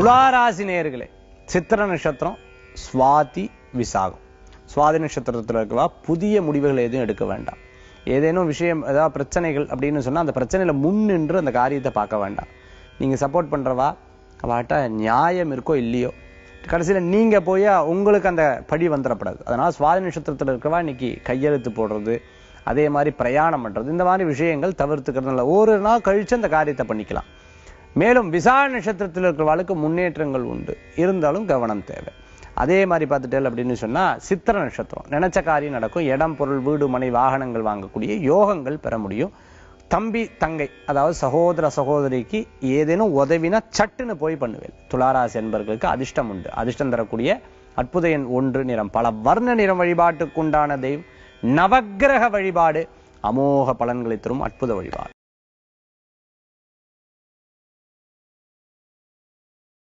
துளாராசி நேயர்களே சித்திர நட்சத்திரம் சுவாதி விசாகம் சுவாதி நட்சத்திரத்தில் இருக்கவா புதிய முடிவுகள் எதுவும் எடுக்க வேண்டாம் ஏதேனும் விஷயம் ஏதாவது பிரச்சனைகள் அப்படின்னு சொன்னா அந்த பிரச்சனையில முன் நின்று அந்த காரியத்தை பார்க்க வேண்டாம் நீங்க சப்போர்ட் பண்றவா அவாட்ட நியாயம் இருக்கோ இல்லையோ கடைசியில நீங்க போய் உங்களுக்கு அந்த படி வந்துடப்படாது அதனால சுவாதி நட்சத்திரத்துல இருக்கவா இன்னைக்கு கையெழுத்து போடுறது அதே மாதிரி பிரயாணம் பண்றது இந்த மாதிரி விஷயங்கள் தவிர்த்துக்கிறதுனால ஒரு நாள் கழிச்சு அந்த காரியத்தை பண்ணிக்கலாம் மேலும் விசாக நட்சத்திரத்தில் இருக்கிறவர்களுக்கு முன்னேற்றங்கள் உண்டு இருந்தாலும் கவனம் தேவை அதே மாதிரி பார்த்துட்டேன் அப்படின்னு சொன்னா சித்திர நட்சத்திரம் நினைச்ச காரியம் நடக்கும் இடம் பொருள் வீடு மனை வாகனங்கள் வாங்கக்கூடிய யோகங்கள் பெற முடியும் தம்பி தங்கை அதாவது சகோதர சகோதரிக்கு ஏதேனும் உதவினா சட்டுன்னு போய் பண்ணுவேன் துளாராசி என்பவர்களுக்கு அதிர்ஷ்டம் உண்டு அதிர்ஷ்டம் தரக்கூடிய அற்புத எண் ஒன்று நிறம் பல வர்ண நிறம் வழிபாட்டுக்குண்டான தெய்வம் நவக்கிரக வழிபாடு அமோக பலன்களை தரும் அற்புத வழிபாடு